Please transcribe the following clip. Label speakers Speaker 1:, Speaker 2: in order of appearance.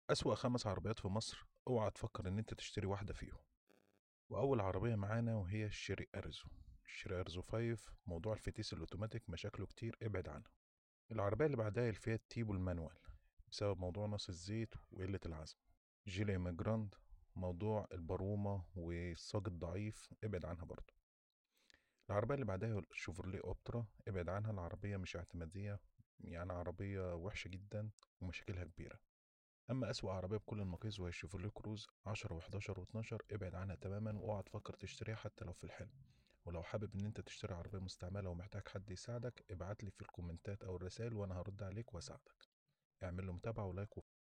Speaker 1: أسوأ خمس عربيات في مصر اوعى تفكر إن أنت تشتري واحدة فيهم وأول عربية معانا وهي الشيري أرزو الشيري أرزو 5 موضوع الفتيس الأوتوماتيك مشاكله كتير ابعد عنها العربية اللي بعدها الفيات تيبو المانوال بسبب موضوع نقص الزيت وقلة العزم جيلي ماجراند موضوع البرومة والصاج الضعيف ابعد عنها برضه العربية اللي بعدها الشيفروليه أوبترا ابعد عنها العربية مش اعتمادية يعني عربية وحشة جدا ومشاكلها كبيرة أما أسوأ عربية بكل المقاييس وهي الشيفروليه كروز 10 و11 و12 ابعد عنها تماما واوعى تفكر تشتريها حتى لو في الحلم ولو حابب إن أنت تشتري عربية مستعملة ومحتاج حد يساعدك ابعتلي في الكومنتات أو الرسائل وأنا هرد عليك وأساعدك اعمل له متابعة ولايك